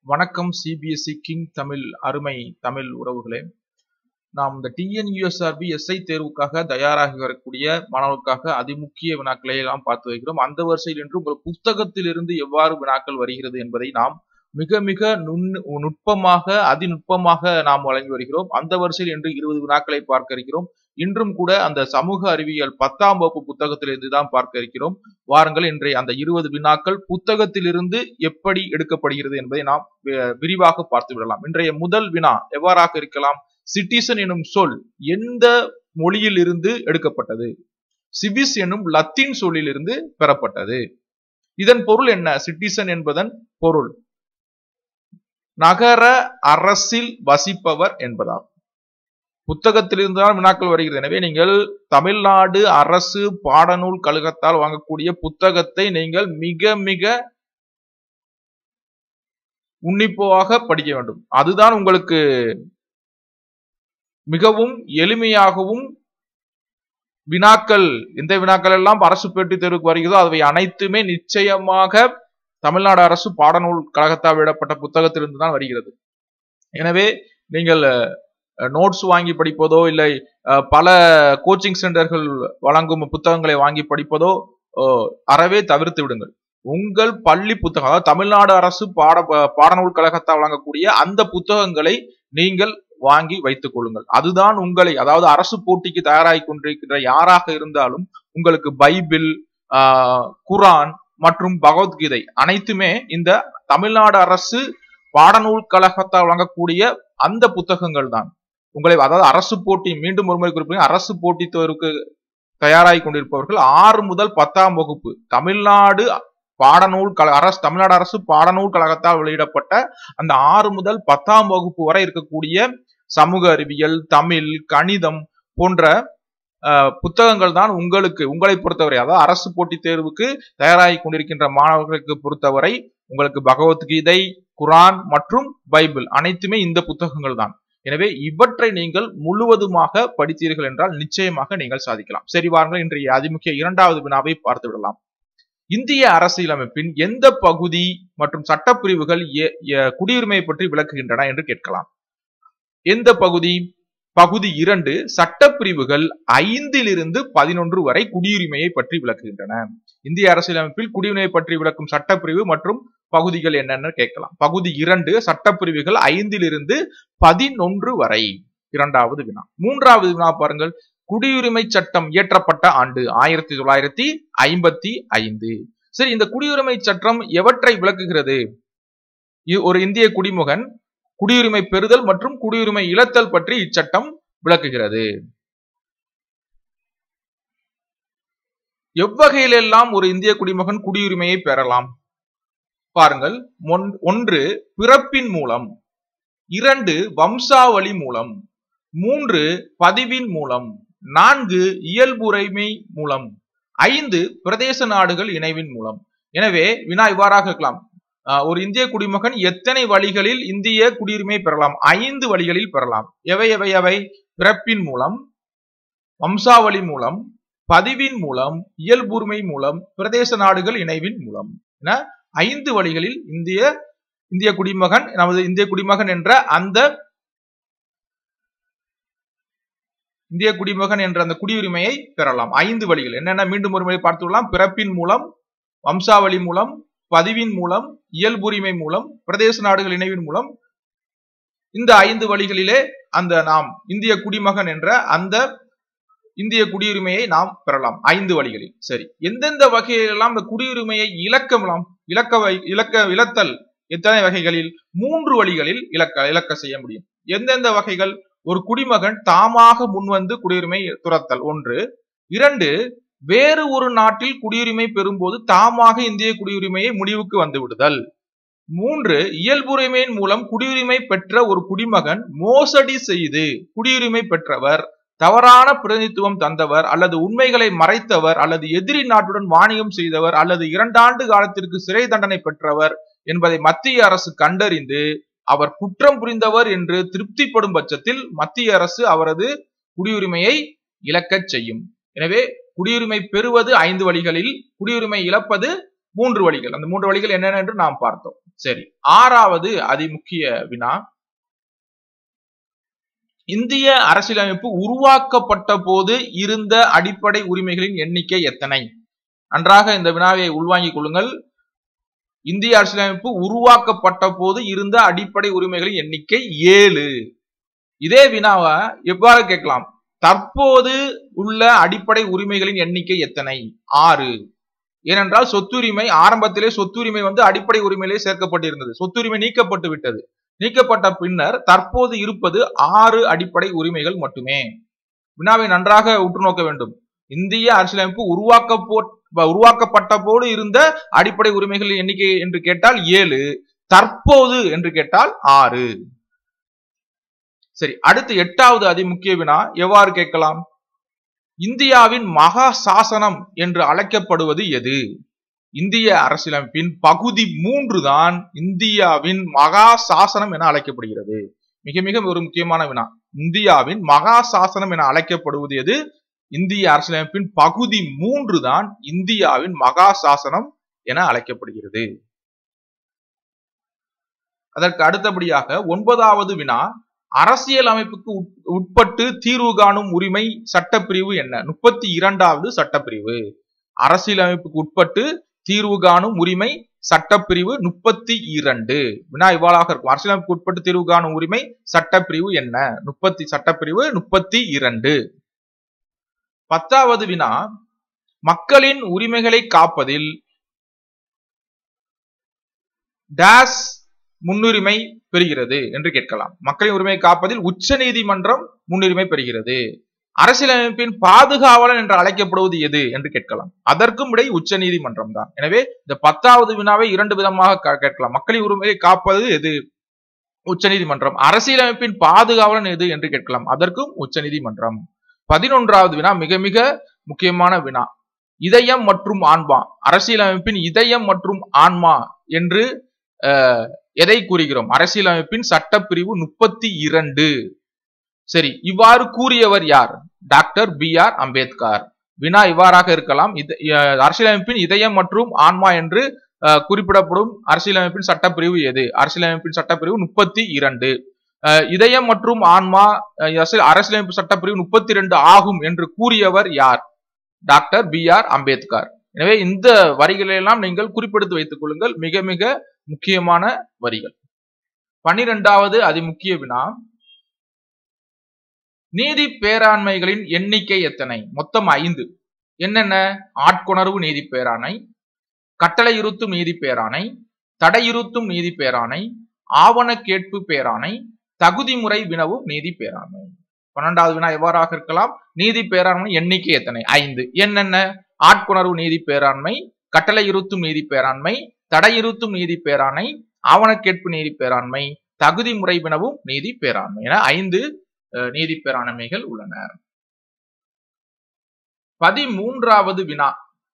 வணக்கம் CBSE king Tamil அருமை தமிழ் உறவுகளே நாம் இந்த டிஎன்யூஎஸ்ஆர்பி எஸ்ஐ தேர்வுக்காக தயாராகி வரக்கூடிய மாணவர்களுக்காக அதிமுக்கிய வினாக்களை எல்லாம் பார்த்து வைக்கிறோம் அந்த வரிசையில் இன்று உங்கள் புத்தகத்திலிருந்து எவ்வாறு வினாக்கள் வருகிறது என்பதை நாம் மிக மிக நுண் நுட்பமாக அதிநுட்பமாக நாம் வழங்கி வருகிறோம் அந்த வரிசையில் இன்று இருபது வினாக்களை பார்க்க இருக்கிறோம் இன்றும் கூட அந்த சமூக அறிவியல் பத்தாம் வகுப்பு புத்தகத்திலிருந்து தான் பார்க்க இருக்கிறோம் வாருங்கள் இன்றைய அந்த இருபது வினாக்கள் புத்தகத்திலிருந்து எப்படி எடுக்கப்படுகிறது என்பதை நாம் விரிவாக பார்த்து விடலாம் இன்றைய முதல் வினா எவ்வாறாக இருக்கலாம் சிட்டிசன் எனும் சொல் எந்த மொழியில் இருந்து எடுக்கப்பட்டது சிவிஸ் எனும் லத்தீன் சொல்லிலிருந்து பெறப்பட்டது இதன் பொருள் என்ன சிட்டிசன் என்பதன் பொருள் நகர அரசில் வசிப்பவர் என்பதாகும் புத்தகத்திலிருந்து தான் வினாக்கள் வருகிறது எனவே நீங்கள் தமிழ்நாடு அரசு பாடநூல் கழகத்தால் வாங்கக்கூடிய புத்தகத்தை நீங்கள் மிக மிக உன்னிப்பாக படிக்க வேண்டும் அதுதான் உங்களுக்கு மிகவும் எளிமையாகவும் வினாக்கள் எந்த வினாக்கள் எல்லாம் அரசு பேட்டி தேர்வுக்கு வருகிறதோ அவை அனைத்துமே நிச்சயமாக தமிழ்நாடு அரசு பாடநூல் கழகத்தால் விடப்பட்ட புத்தகத்திலிருந்து தான் வருகிறது எனவே நீங்கள் நோட்ஸ் வாங்கி படிப்பதோ இல்லை பல கோச்சிங் சென்டர்கள் வழங்கும் புத்தகங்களை வாங்கி படிப்பதோ அறவே தவிர்த்து விடுங்கள் உங்கள் பள்ளி புத்தகம் அதாவது தமிழ்நாடு அரசு பாட பாடநூல் கழகத்தால் வழங்கக்கூடிய அந்த புத்தகங்களை நீங்கள் வாங்கி வைத்துக் கொள்ளுங்கள் அதுதான் உங்களை அதாவது அரசு போட்டிக்கு தயாராகி கொண்டிருக்கின்ற யாராக இருந்தாலும் உங்களுக்கு பைபிள் குரான் மற்றும் பகவத்கீதை அனைத்துமே இந்த தமிழ்நாடு அரசு பாடநூல் கழகத்தால் வழங்கக்கூடிய அந்த புத்தகங்கள் தான் உங்களை அதாவது அரசு போட்டி மீண்டும் ஒருமுறை குறிப்பிட்ட அரசு போட்டி தேர்வுக்கு தயாராகி கொண்டிருப்பவர்கள் ஆறு முதல் பத்தாம் வகுப்பு தமிழ்நாடு பாடநூல் கழ அரசு தமிழ்நாடு அரசு பாடநூல் கழகத்தால் வெளியிடப்பட்ட அந்த ஆறு முதல் பத்தாம் வகுப்பு வரை இருக்கக்கூடிய சமூக அறிவியல் தமிழ் கணிதம் போன்ற புத்தகங்கள் தான் உங்களுக்கு உங்களை பொறுத்தவரை அதாவது அரசு போட்டித் தேர்வுக்கு தயாராகி கொண்டிருக்கின்ற மாணவர்களுக்கு பொறுத்தவரை உங்களுக்கு பகவத்கீதை குரான் மற்றும் பைபிள் அனைத்துமே இந்த புத்தகங்கள் தான் எனவே இவற்றை நீங்கள் முழுவதுமாக படித்தீர்கள் என்றால் நிச்சயமாக நீங்கள் சாதிக்கலாம் சரி வாருங்கள் இன்றைய அதிமுக்கிய இரண்டாவது வினாவை பார்த்து விடலாம் இந்திய அரசியலமைப்பின் எந்த பகுதி மற்றும் சட்டப்பிரிவுகள் குடியுரிமை பற்றி விளக்குகின்றன என்று கேட்கலாம் எந்த பகுதி பகுதி இரண்டு சட்டப்பிரிவுகள் ஐந்திலிருந்து பதினொன்று வரை குடியுரிமையை பற்றி விளக்குகின்றன இந்திய அரசியலமைப்பில் குடியுரிமை பற்றி விளக்கும் சட்டப்பிரிவு மற்றும் பகுதிகள் என்னென்னு கேட்கலாம் பகுதி இரண்டு சட்டப்பிரிவுகள் ஐந்திலிருந்து பதினொன்று வரை இரண்டாவது வினா மூன்றாவது வினா பாருங்கள் குடியுரிமை சட்டம் இயற்றப்பட்ட ஆண்டு ஆயிரத்தி தொள்ளாயிரத்தி ஐம்பத்தி ஐந்து சரி இந்த குடியுரிமை சட்டம் எவற்றை விளக்குகிறது ஒரு இந்திய குடிமகன் குடியுரிமை பெறுதல் மற்றும் குடியுரிமை இழத்தல் பற்றி இச்சட்டம் விளக்குகிறது எவ்வகையிலெல்லாம் ஒரு இந்திய குடிமகன் குடியுரிமையை பெறலாம் பாருங்கள் ஒன்று பிறப்பின் மூலம் இரண்டு வம்சாவளி மூலம் மூன்று பதிவின் மூலம் நான்கு இயல்புரைமை மூலம் ஐந்து பிரதேச நாடுகள் இணைவின் மூலம் எனவே வினா இவ்வாறாக இருக்கலாம் ஒரு இந்திய குடிமகன் எத்தனை வழிகளில் இந்திய குடியுரிமை பெறலாம் ஐந்து வழிகளில் பெறலாம் எவை எவை எவை பிறப்பின் மூலம் வம்சாவளி மூலம் பதிவின் மூலம் இயல்புரிமை மூலம் பிரதேச நாடுகள் இணைவின் மூலம் என ஐந்து வழிகளில் இந்திய இந்திய குடிமகன் நமது இந்திய குடிமகன் என்ற அந்த இந்திய குடிமகன் என்ற அந்த குடியுரிமையை பெறலாம் ஐந்து வழிகள் என்னென்ன மீண்டும் ஒரு முறை பார்த்துள்ளலாம் பிறப்பின் மூலம் வம்சாவளி மூலம் பதிவின் மூலம் இயல்புரிமை மூலம் பிரதேச நாடுகள் இணைவின் மூலம் இந்த ஐந்து வழிகளிலே அந்த நாம் இந்திய குடிமகன் என்ற அந்த இந்திய குடியுரிமையை நாம் பெறலாம் ஐந்து வழிகளில் சரி எந்தெந்த வகையிலெல்லாம் இந்த குடியுரிமையை இழக்கலாம் இலக்க இலக்க இழத்தல் எத்தனை வகைகளில் மூன்று வழிகளில் இலக்க இலக்க செய்ய முடியும் எந்தெந்த வகைகள் ஒரு குடிமகன் தாமாக முன்வந்து குடியுரிமை துரத்தல் ஒன்று இரண்டு வேறு ஒரு நாட்டில் குடியுரிமை பெறும்போது தாமாக இந்திய குடியுரிமையை முடிவுக்கு வந்து விடுதல் மூன்று இயல்புரிமையின் மூலம் குடியுரிமை பெற்ற ஒரு குடிமகன் மோசடி செய்து குடியுரிமை பெற்றவர் தவறான பிரதிநிதித்துவம் தந்தவர் அல்லது உண்மைகளை மறைத்தவர் அல்லது எதிரி நாட்டுடன் வாணிகம் செய்தவர் அல்லது இரண்டாண்டு காலத்திற்கு சிறை தண்டனை பெற்றவர் என்பதை மத்திய அரசு கண்டறிந்து அவர் குற்றம் புரிந்தவர் என்று திருப்திப்படும் பட்சத்தில் மத்திய அரசு அவரது குடியுரிமையை இழக்கச் செய்யும் எனவே குடியுரிமை பெறுவது ஐந்து வழிகளில் குடியுரிமை இழப்பது மூன்று வழிகள் அந்த மூன்று வழிகள் என்னென்ன என்று நாம் பார்த்தோம் சரி ஆறாவது அதிமுக்கிய வினா இந்திய அரசியலமைப்பு உருவாக்கப்பட்ட போது இருந்த அடிப்படை உரிமைகளின் எண்ணிக்கை எத்தனை நன்றாக இந்த வினாவை உள்வாங்கிக் கொள்ளுங்கள் இந்திய அரசியலமைப்பு உருவாக்கப்பட்ட போது இருந்த அடிப்படை உரிமைகளின் எண்ணிக்கை ஏழு இதே வினாவை எவ்வாறு கேட்கலாம் தற்போது உள்ள அடிப்படை உரிமைகளின் எண்ணிக்கை எத்தனை ஆறு ஏனென்றால் சொத்துரிமை ஆரம்பத்திலே சொத்துரிமை வந்து அடிப்படை உரிமையிலே சேர்க்கப்பட்டிருந்தது சொத்துரிமை நீக்கப்பட்டு விட்டது நீக்கப்பட்ட பின்னர் தற்போது இருப்பது ஆறு அடிப்படை உரிமைகள் மட்டுமே வினாவை நன்றாக உற்று நோக்க வேண்டும் இந்திய அரசியலமைப்பு உருவாக்க உருவாக்கப்பட்ட போது இருந்த அடிப்படை உரிமைகளின் எண்ணிக்கை என்று கேட்டால் ஏழு தற்போது என்று கேட்டால் ஆறு சரி அடுத்து எட்டாவது அதிமுக்கிய வினா எவ்வாறு கேட்கலாம் இந்தியாவின் மகா சாசனம் என்று அழைக்கப்படுவது எது இந்திய அரசியலமைப்பின் பகுதி மூன்று தான் இந்தியாவின் மகா சாசனம் என அழைக்கப்படுகிறது மிக மிக ஒரு முக்கியமான வினா இந்தியாவின் மகா சாசனம் என அழைக்கப்படுவது எது இந்திய அரசியலமைப்பின் பகுதி மூன்று தான் இந்தியாவின் மகா சாசனம் என அழைக்கப்படுகிறது அதற்கு அடுத்தபடியாக ஒன்பதாவது வினா அரசியல் அமைப்புக்கு உட்பட்டு தீர்வு காணும் உரிமை சட்டப்பிரிவு என்ன முப்பத்தி இரண்டாவது சட்டப்பிரிவு அரசியல் அமைப்புக்கு உட்பட்டு தீர்வு காணும் உரிமை சட்டப்பிரிவு முப்பத்தி இரண்டு வினா இவ்வாறாக இருக்கும் அரசியலமைப்புக்கு உட்பட்டு தீர்வு காணும் உரிமை சட்டப்பிரிவு என்ன முப்பத்தி சட்டப்பிரிவு முப்பத்தி இரண்டு பத்தாவது வினா மக்களின் உரிமைகளை காப்பதில் டேஸ் முன்னுரிமை பெறுகிறது என்று கேட்கலாம் மக்களின் உரிமை காப்பதில் உச்ச நீதிமன்றம் முன்னுரிமை பெறுகிறது அரசியலமைப்பின் பாதுகாவலன் என்று அழைக்கப்படுவது எது என்று கேட்கலாம் அதற்கும் விடை உச்ச நீதிமன்றம் தான் எனவே இந்த பத்தாவது வினாவை இரண்டு விதமாக கேட்கலாம் மக்களின் உரிமையை காப்பது எது உச்ச நீதிமன்றம் அரசியலமைப்பின் பாதுகாவலன் எது என்று கேட்கலாம் அதற்கும் உச்ச நீதிமன்றம் பதினொன்றாவது வினா மிக மிக முக்கியமான வினா இதயம் மற்றும் ஆன்மா அரசியலமைப்பின் இதயம் மற்றும் ஆன்மா என்று எதை கூறுகிறோம் அரசியலமைப்பின் சட்டப்பிரிவு முப்பத்தி இரண்டு சரி இவ்வாறு கூறியவர் யார் டாக்டர் பி ஆர் அம்பேத்கர் வினா இவ்வாறாக இருக்கலாம் அரசியலமைப்பின் இதயம் மற்றும் ஆன்மா என்று குறிப்பிடப்படும் அரசியலமைப்பின் சட்டப்பிரிவு எது அரசியலமைப்பின் சட்டப்பிரிவு முப்பத்தி இரண்டு இதயம் மற்றும் ஆன்மா அரசியலமைப்பு சட்டப்பிரிவு முப்பத்தி இரண்டு ஆகும் என்று கூறியவர் யார் டாக்டர் பி ஆர் அம்பேத்கர் எனவே இந்த வரிகளெல்லாம் நீங்கள் குறிப்பெடுத்து வைத்துக் கொள்ளுங்கள் மிக மிக முக்கியமான வரிகள் பனிரெண்டாவது அதிமுக்கிய வினா நீதி பேராண்மைகளின் எண்ணிக்கை எத்தனை மொத்தம் ஐந்து என்னென்ன ஆட்கொணர்வு நீதி பேராணை கட்டளையுறுத்தும் நீதி பேராணை தடையுறுத்தும் நீதி பேராணை ஆவண கேட்பு பேராணை தகுதி முறை வினவும் நீதி பேராண்மை பன்னெண்டாவது வினா எவ்வாறாக இருக்கலாம் நீதி பேராண்மை எண்ணிக்கை எத்தனை ஐந்து என்னென்ன ஆட்கொணர்வு நீதி பேராண்மை கட்டளையுறுத்தும் நீதி பேராண்மை தடையுறுத்தும் நீதி பேராணை ஆவண கேட்பு நீதி பேராண்மை தகுதி முறை வினவும் நீதி பேராண்மை என ஐந்து நீதி பேராண்மைகள் உள்ளன பதிமூன்றாவது வினா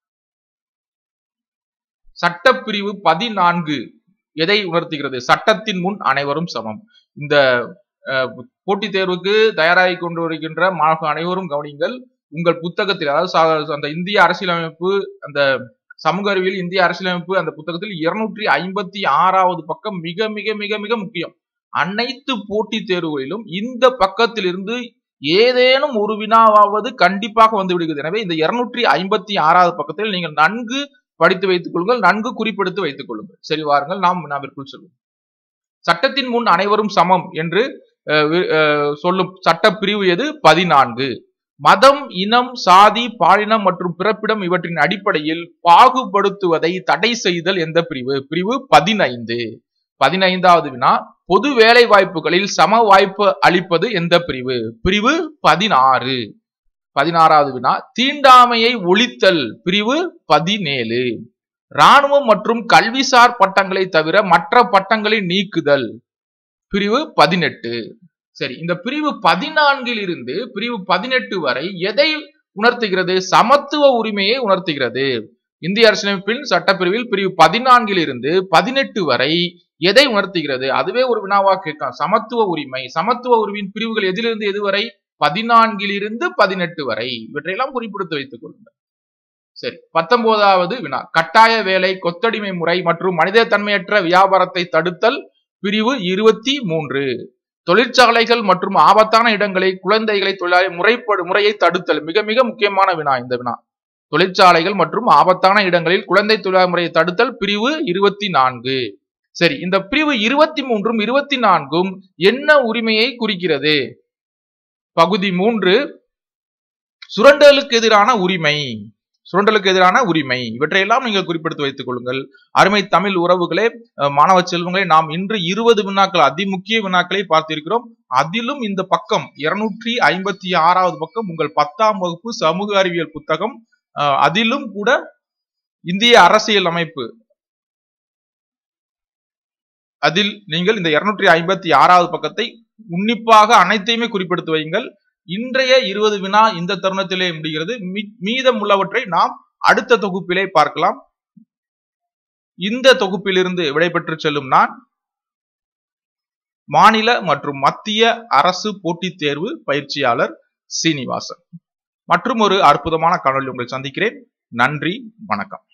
சட்டப்பிரிவு பதினான்கு எதை உணர்த்துகிறது சட்டத்தின் முன் அனைவரும் சமம் இந்த போட்டித் தேர்வுக்கு தயாராகி கொண்டு வருகின்ற மாணவர்கள் அனைவரும் கவனிங்கள் உங்கள் புத்தகத்தில் அதாவது அந்த இந்திய அரசியலமைப்பு அந்த சமூக அறிவியல் இந்திய அரசியலமைப்பு அந்த புத்தகத்தில் இருநூற்றி ஐம்பத்தி ஆறாவது பக்கம் மிக மிக மிக மிக முக்கியம் அனைத்து போட்டித் தேர்வுகளிலும் இந்த பக்கத்திலிருந்து ஏதேனும் ஒரு வினாவாவது கண்டிப்பாக வந்து விடுகிறது எனவே இந்த இருநூற்றி ஐம்பத்தி ஆறாவது பக்கத்தில் நீங்கள் நன்கு படித்து வைத்துக் கொள்ளுங்கள் நன்கு குறிப்பெடுத்து வைத்துக் கொள்ளுங்கள் சரி வாருங்கள் நாம் வினாவிற்குள் செல்வோம் சட்டத்தின் முன் அனைவரும் சமம் என்று சொல்லும் சட்டப்பிரிவு எது பதினான்கு மதம் இனம் சாதி பாலினம் மற்றும் பிறப்பிடம் இவற்றின் அடிப்படையில் பாகுபடுத்துவதை தடை செய்தல் எந்த பிரிவு பிரிவு பதினைந்து பதினைந்தாவது வினா பொது வேலை வாய்ப்புகளில் சம வாய்ப்பு அளிப்பது எந்த பிரிவு பிரிவு பதினாறு பதினாறாவது வினா தீண்டாமையை ஒழித்தல் பிரிவு பதினேழு இராணுவம் மற்றும் கல்விசார் பட்டங்களை தவிர மற்ற பட்டங்களை நீக்குதல் பிரிவு பதினெட்டு சரி இந்த பிரிவு பதினான்கில் இருந்து பிரிவு பதினெட்டு வரை எதை உணர்த்துகிறது சமத்துவ உரிமையை உணர்த்துகிறது இந்திய அரசியலமைப்பின் சட்டப்பிரிவில் பிரிவு பதினான்கில் இருந்து பதினெட்டு வரை எதை உணர்த்துகிறது அதுவே ஒரு வினாவா கேட்கலாம் சமத்துவ உரிமை சமத்துவ உரிமையின் பிரிவுகள் எதிலிருந்து எதுவரை பதினான்கிலிருந்து பதினெட்டு வரை இவற்றையெல்லாம் குறிப்பிடுத்து வைத்துக் கொள்ளுங்கள் சரி பத்தொன்பதாவது வினா கட்டாய வேலை கொத்தடிமை முறை மற்றும் மனித தன்மையற்ற வியாபாரத்தை தடுத்தல் பிரிவு இருபத்தி மூன்று தொழிற்சாலைகள் மற்றும் ஆபத்தான இடங்களில் குழந்தைகளை தொழிலாளி முறைப்படு முறையை தடுத்தல் மிக மிக முக்கியமான வினா இந்த வினா தொழிற்சாலைகள் மற்றும் ஆபத்தான இடங்களில் குழந்தை தொழிலாளர் முறையை தடுத்தல் பிரிவு இருபத்தி நான்கு சரி இந்த பிரிவு இருபத்தி மூன்றும் இருபத்தி நான்கும் என்ன உரிமையை குறிக்கிறது பகுதி மூன்று சுரண்டலுக்கு எதிரான உரிமை சுரண்டலுக்கு எதிரான உரிமை இவற்றையெல்லாம் நீங்கள் குறிப்பிடுத்து வைத்துக் கொள்ளுங்கள் அருமை தமிழ் உறவுகளே அஹ், மாணவ செல்வங்களே நாம் இன்று இருபது வினாக்கள் அதிமுக்கிய வினாக்களை பார்த்திருக்கிறோம் அதிலும் இந்த பக்கம் இருநூற்றி ஐம்பத்தி ஆறாவது பக்கம் உங்கள் பத்தாம் வகுப்பு சமூக அறிவியல் புத்தகம் அஹ், அதிலும் கூட இந்திய அரசியல் அமைப்பு அதில் நீங்கள் இந்த இருநூற்றி ஐம்பத்தி ஆறாவது பக்கத்தை உன்னிப்பாக அனைத்தையுமே குறிப்பிடுத்து வையுங்கள் இன்றைய இருபது வினா இந்த தருணத்திலே முடிகிறது மீ- மீதமுள்ளவற்றை நாம் அடுத்த தொகுப்பிலே பார்க்கலாம் இந்த தொகுப்பிலிருந்து விடைபெற்று செல்லும் நான் மாநில மற்றும் மத்திய அரசு போட்டித் தேர்வு பயிற்சியாளர் சீனிவாசன் மற்றும் ஒரு அற்புதமான காணொளி உங்களை சந்திக்கிறேன் நன்றி வணக்கம்